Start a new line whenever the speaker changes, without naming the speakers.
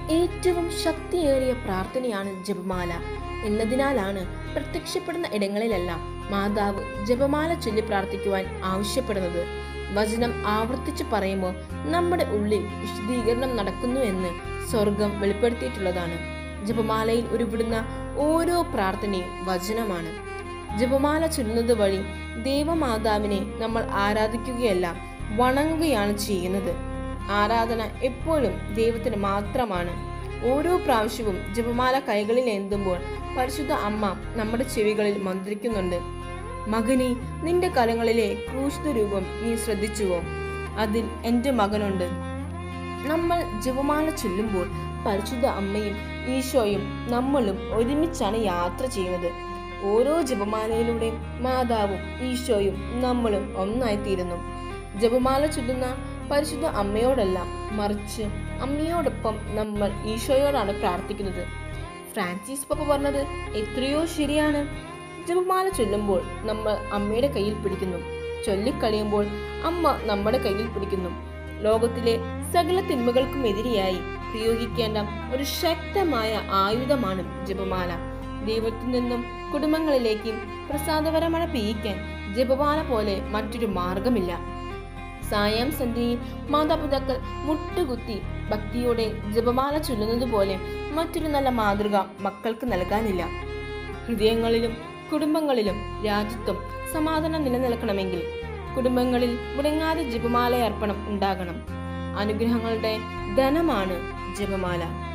ഏറ്റവും ശക്തിയേറിയ പ്രാർത്ഥനയാണ് ജപമാല എന്നതിനാലാണ് പ്രത്യക്ഷപ്പെടുന്ന ഇടങ്ങളിലെല്ലാം മാതാവ് ജപമാല ചൊല്ലി പ്രാർത്ഥിക്കുവാൻ ആവശ്യപ്പെടുന്നത് വചനം ആവർത്തിച്ച് പറയുമ്പോൾ നമ്മുടെ ഉള്ളിൽ വിശദീകരണം നടക്കുന്നു എന്ന് സ്വർഗം വെളിപ്പെടുത്തിയിട്ടുള്ളതാണ് ജപമാലയിൽ ഉരുവിടുന്ന ഓരോ പ്രാർത്ഥനയും വചനമാണ് ജപമാല ചൊല്ലുന്നത് വഴി ദേവമാതാവിനെ നമ്മൾ ആരാധിക്കുകയല്ല വണങ്ങുകയാണ് ചെയ്യുന്നത് ആരാധന എപ്പോഴും ദൈവത്തിന് മാത്രമാണ് ഓരോ പ്രാവശ്യവും ജപമാല കൈകളിൽ ഏന്തുമ്പോൾ പരിശുദ്ധ അമ്മ നമ്മുടെ ചെവികളിൽ മന്ത്രിക്കുന്നുണ്ട് മകനെ നിന്റെ കരങ്ങളിലെ ക്രൂശിത രൂപം നീ ശ്രദ്ധിച്ചുവോ അതിൽ എൻ്റെ മകനുണ്ട് നമ്മൾ ജപമാല ചൊല്ലുമ്പോൾ പരിശുദ്ധ അമ്മയും ഈശോയും നമ്മളും ഒരുമിച്ചാണ് യാത്ര ചെയ്യുന്നത് ഓരോ ജപമാലയിലൂടെയും മാതാവും ഈശോയും നമ്മളും ഒന്നായിത്തീരുന്നു ജപമാല ചൊല്ലുന്ന പരിശുദ്ധ അമ്മയോടല്ല മറിച്ച് അമ്മയോടൊപ്പം നമ്മൾ ഈശോയോടാണ് പ്രാർത്ഥിക്കുന്നത് ഫ്രാൻസിസ് പപ്പ പറഞ്ഞത് എത്രയോ ശരിയാണ് ജപമാല ചൊല്ലുമ്പോൾ നമ്മൾ അമ്മയുടെ കയ്യിൽ പിടിക്കുന്നു ചൊല്ലിക്കളിയുമ്പോൾ അമ്മ നമ്മുടെ കയ്യിൽ പിടിക്കുന്നു ലോകത്തിലെ സകല തിന്മകൾക്കും എതിരെയായി പ്രയോഗിക്കേണ്ട ഒരു ശക്തമായ ആയുധമാണ് ജപമാല ദൈവത്തിൽ നിന്നും കുടുംബങ്ങളിലേക്ക് പ്രസാദപരമഴ പെയ്യിക്കാൻ ജപമാല പോലെ മറ്റൊരു മാർഗമില്ല സായം സന്ധ്യയിൽ മാതാപിതാക്കൾ മുട്ടുകുത്തി ഭക്തിയോടെ ജപമാല ചൊല്ലുന്നത് പോലെ മറ്റൊരു നല്ല മാതൃക മക്കൾക്ക് നൽകാനില്ല ഹൃദയങ്ങളിലും കുടുംബങ്ങളിലും രാജ്യത്തും സമാധാനം നിലനിൽക്കണമെങ്കിൽ കുടുംബങ്ങളിൽ മുടങ്ങാതെ ജപമാല അർപ്പണം ഉണ്ടാകണം അനുഗ്രഹങ്ങളുടെ ധനമാണ് ജപമാല